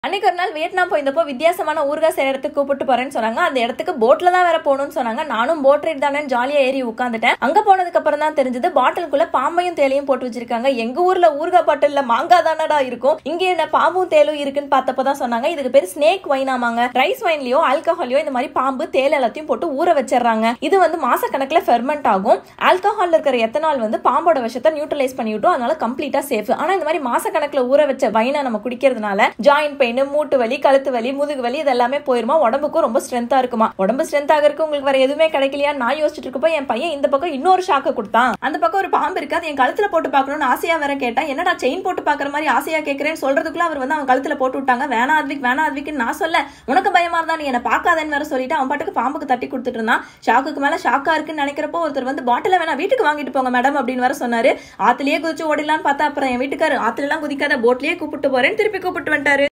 அன்னைக்கு ஒரு நாள் வியட்நாம் போயிருந்தப்போ வித்தியாசமான ஊறுகாய் செய்யற இடத்துக்கு கூப்பிட்டு போறேன்னு சொன்னாங்க அந்த இடத்துக்கு போட்ல தான் வேற போகணும்னு சொன்னாங்க நானும் போட் ரைட் தானே ஜாலியா ஏறி உட்காந்துட்டேன் அங்க போனதுக்கு அப்புறம் தான் தெரிஞ்சது பாட்டிலுக்குள்ள பாம்பையும் தேலையும் போட்டு வச்சிருக்காங்க எங்க ஊர்ல ஊறுகாய் பாட்டில்ல மாங்காய் தானடா இருக்கும் இங்க என்ன பாம்பும் தேலும் இருக்குன்னு பார்த்தப்போ தான் சொன்னாங்க இதுக்கு பேர் ஸ்னேக் வைனாமாங்க ரைஸ் வைன்லயோ ஆல்கஹாலையோ இந்த மாதிரி பாம்பு தேல் எல்லாத்தையும் போட்டு ஊற வச்சிடுறாங்க இது வந்து மாசக்கணக்கில் ஃபெர்மெண்ட் ஆகும் ஆல்கஹால் இருக்கிற எத்தனால் வந்து பாம்போட விஷத்தை நியூட்ரலைஸ் பண்ணி விட்டும் அதனால கம்ப்ளீட்டா சேஃப் ஆனா இந்த மாதிரி மாசக்கணக்கில் ஊற வச்ச வைனை நம்ம குடிக்கிறதுனால ஜாயிண்ட் பெயின் மூட்டு வலி கழுத்து வலி முதுகு வலி இதெல்லாமே போயிருமா உடம்புக்கும் ரொம்ப ஸ்ட்ரென்த்தா இருக்குமா உடம்பு ஸ்ட்ரென்த் ஆகிறதுக்கு உங்களுக்கு வேற எதுவுமே கிடைக்கலையா நான் யோசிச்சுட்டு இருக்கப்போ என் பையன் இந்த பக்கம் இன்னொரு ஷாக்கை கொடுத்தான் அந்த பக்கம் ஒரு பாம்பு இருக்கு அது என் கழுத்துல போட்டு பார்க்கணும்னு ஆசையா வேற கேட்டா என்னடா செயின் போட்டு பாக்குற மாதிரி ஆசையா கேட்கறேன்னு சொல்றதுக்குள்ள அவர் வந்து அவன் கழுத்துல போட்டு விட்டாங்க வேணா அதுவிக் வேணா அதுவிக்குன்னு நான் சொல்ல உனக்கு பயமா இருந்தா நீ என்ன பார்க்காதேன்னு வேற சொல்லிட்டு அவன் பாட்டுக்கு பாம்புக்கு தட்டி கொடுத்துட்டு இருந்தான் ஷாக்குக்கு மேல ஷாக்கா இருக்குன்னு நினைக்கிறப்போ ஒருத்தர் வந்து பாட்டில வேணா வீட்டுக்கு வாங்கிட்டு போங்க மேடம் அப்படின்னு வேற சொன்னாரு ஆத்துலயே குதிச்சு ஓடிடலான்னு பார்த்தா அப்புறம் என் வீட்டுக்காரு ஆத்துல எல்லாம் குதிக்காத போட்லயே கூப்பிட்டு போறேன்னு திருப்பி கூப்பிட்டு வந்துட்டாரு